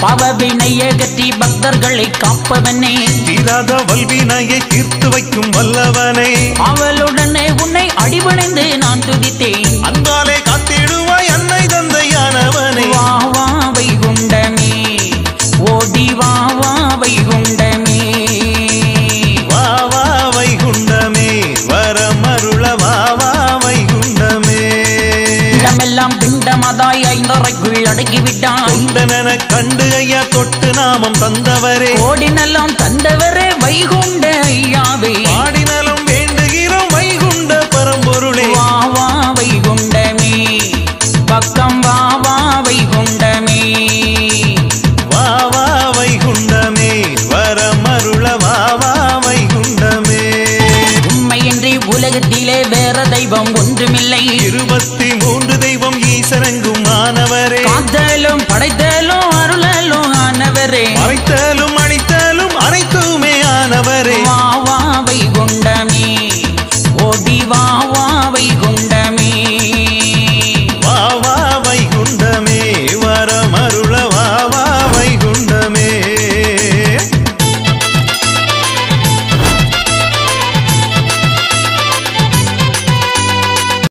பாவவினையை கட்டி பக்தர்களை காப்பவனே தீராத வல்வினையை தீர்த்து வைக்கும் வல்லவனே அவளுடனே உன்னை அடிபணிந்து நான் துதித்தேன் அன்பாலே காத்திடுவாய் அன்னை தந்தையானவனே வா வா வைகுண்டமே ஓடி வா வா வைகுண்டமே வா வா வைகுண்டமே வரமருள வா வா வைகுண்டமே இடமெல்லாம் பிண்டமதாய் ஐந்தரைக்குள் அடக்கிவிட்டாய் தொண்டனென கண்டு ஐயா தொட்டு நாமம் தந்தவரே கோடி நலம் தந்தவரே வைகுண்ட ஐயாவே பாடினலும் வேண்டுகிறோம் வைகுண்ட பரம்பொருளே வா வா வைகுண்டமே பக்கம் வா வா வைகுண்டமே வா வா வைகுண்டமே வரமருள வா வா வைகுண்டமே உண்மையின்றி உலகத்திலே வேற தெய்வம் ஒன்றுமில்லை இருபத்தி மூன்று தெய்வம் ஈசரங்கும் ஆனவரே காத்தலும் படைத்தலும் அருளலும் ஆனவரே மறைத்தலும்